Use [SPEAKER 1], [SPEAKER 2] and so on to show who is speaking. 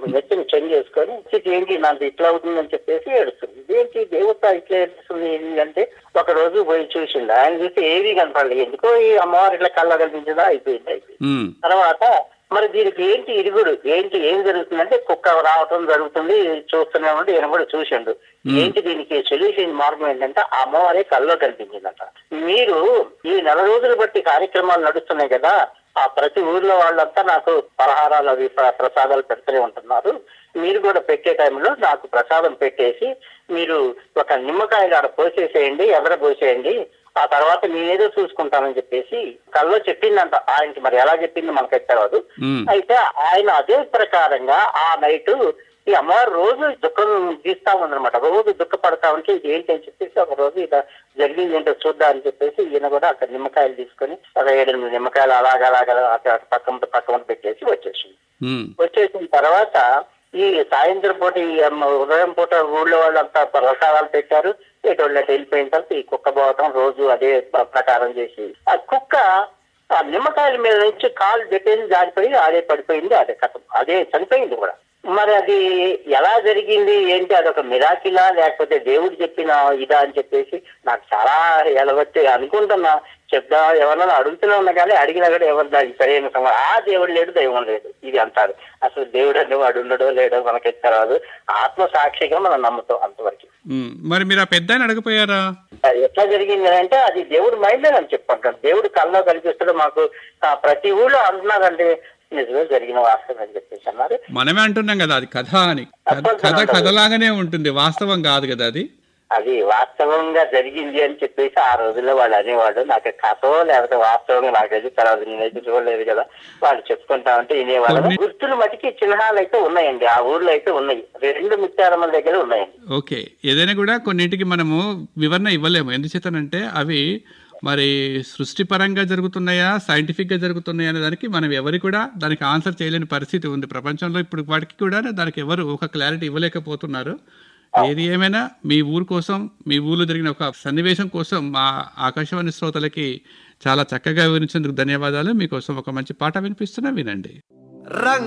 [SPEAKER 1] నెత్తిని చెంగ్ చేసుకొని "ఇది ఏంటి నాకు ఇట్లా అవుతుందని చెప్పేసి ఏడుస్తుంది ఏంటి దేవత ఇట్లా ఏడుస్తుంది ఏంటి అంటే ఒక రోజు పోయి చూసిండు ఆయన చూసి ఏవి కనపడలేదు ఎందుకో ఈ అమ్మవారు ఇట్లా కళ్ళ కనిపించిందా అయిపోయింది అయిపోయింది
[SPEAKER 2] ఉమ్,
[SPEAKER 1] తర్వాత మరి దీనికి ఏంటి ఇరుగుడు ఏంటి ఏం జరుగుతుందంటే కుక్క రావటం జరుగుతుంది చూస్తూనే ఉండి ఈయన కూడా చూసిండు ఏంటి దీనికి సొల్యూషన్ మార్గం ఏంటంటే ఆ అమ్మవారే కల్లో కనిపించిందంట మీరు ఈ నెల రోజులు బట్టి కార్యక్రమాలు నడుస్తున్నాయి కదా ఆ ప్రతి ఊర్లో వాళ్ళంతా నాకు పలహారాలు అవి ప్ర- ప్రసాదాలు పెడుతూనే ఉంటున్నారు మీరు కూడా పెట్టే టైంలో నాకు ప్రసాదం పెట్టేసి మీరు ఒక నిమ్మకాయలు ఆడ పోసేసేయండి ఎదర పోసేయండి ఆ తర్వాత నేనేదో చూసుకుంటానని చెప్పేసి కల్లో చెప్పిందంట ఆయనకి మరి ఎలా చెప్పింది మనకైతే తెలియదు
[SPEAKER 2] ఉమ్,
[SPEAKER 1] అయితే ఆయన అదే ప్రకారంగా ఆ నైట్ ఈ అమ్మవారు రోజు దుఃఖం తీస్తా ఉందన్నమాట రోజు దుఃఖపడతా ఉంటే ఇది ఏంటి అని చెప్పేసి ఒక రోజు ఇలా జరిగింది ఏంటో చూద్దాం అని చెప్పేసి ఈయన కూడా అక్కడ నిమ్మకాయలు తీసుకొని ఒక ఏడెనిమిది నిమ్మకాయలు అలాగ అలాగ అక్కడ పక్కన పక్కన పెట్టేసి వచ్చేసింది
[SPEAKER 2] ఉమ్,
[SPEAKER 1] వచ్చేసిన తర్వాత ఈ సాయంత్రం పూట ఈ అమ్మ ఉదయం పూట ఊళ్ళో వాళ్ళంతా ప్రసాదాలు పెట్టారు ఎటువంటి వెళ్ళిపోయిన తర్వాత ఈ కుక్క పోవటం రోజు అదే ప్ర- ప్రకారం చేసి ఆ కుక్క ఆ నిమ్మకాయల మీద నుంచి కాలు పెట్టేసి జారిపోయి అదే పడిపోయింది అదే కథ అదే చనిపోయింది కూడా మరి అది ఎలా జరిగింది ఏంటి అదొక మిరాకిలా లేకపోతే దేవుడు చెప్పిన ఇదా అని చెప్పేసి నాకు చాలా ఎలవచ్చి అనుకుంటున్నా చెప్దా ఎవరన్నా అడుగుతూనే ఉన్నా కానీ అడిగినా కూడా ఎవరు దానికి సరైన సమాధానం ఆ దేవుడు లేడు దైవం లేదు ఇది అంటారు అసలు దేవుడు అని వాడు ఉండడో లేడో మనకి తెలియదు ఆత్మ సాక్షిగా మనం నమ్ముతాం అంతవరకు
[SPEAKER 2] ఉమ్. మరి మీరు ఆ పెద్ద అడగపోయారా
[SPEAKER 1] అది ఎట్లా జరిగింది అంటే అది దేవుడు మైండ్ అని చెప్పుకుంటాను దేవుడు కల్లో కనిపిస్తాడు మాకు ఆ, ప్రతి ఊళ్ళో అంటున్నారండి నిజమే జరిగిన వాస్తవం అని చెప్పేసి అన్నారు
[SPEAKER 2] మనమే అంటున్నాం కదా అది కథ అని కథ కథ కథలాగానే ఉంటుంది వాస్తవం కాదు కదా అది
[SPEAKER 1] అది వాస్తవంగా జరిగింది అని చెప్పేసి ఆ రోజుల్లో వాళ్ళు అనేవాడు నాకు కథో లేకపోతే వాస్తవంగా నాకు అది తర్వాత నేనైతే చూడలేదు కదా వాళ్ళు చెప్పుకుంటా ఉంటే వినేవాళ్ళు
[SPEAKER 2] కొన్ని-
[SPEAKER 1] గుర్తులు మటుకి చిహ్నాలు అయితే ఉన్నాయండి ఆ ఊర్లో అయితే ఉన్నాయి రెండు ముత్యాలమ్మల దగ్గర ఉన్నాయండి
[SPEAKER 2] ఓకే ఏదైనా కూడా కొన్నింటికి మనము వివరణ ఇవ్వలేము ఎందుచేతనంటే అవి మరి సృష్టిపరంగా జరుగుతున్నాయా సైంటిఫిక్ గా జరుగుతున్నాయా అనే దానికి మనం ఎవరు కూడా దానికి ఆన్సర్ చేయలేని పరిస్థితి ఉంది ప్రపంచంలో ఇప్పుడు వాటికి కూడా దానికి ఎవరు ఒక క్లారిటీ ఇవ్వలేకపోతున్నారు ఏది ఏమైనా మీ ఊరు కోసం మీ ఊర్లో జరిగిన ఒక సన్నివేశం కోసం మా ఆకాశవాణి శ్రోతలకి చాలా చక్కగా వివరించేందుకు ధన్యవాదాలు మీకోసం ఒక మంచి పాట వినిపిస్తున్నా వినండి
[SPEAKER 3] రంగ్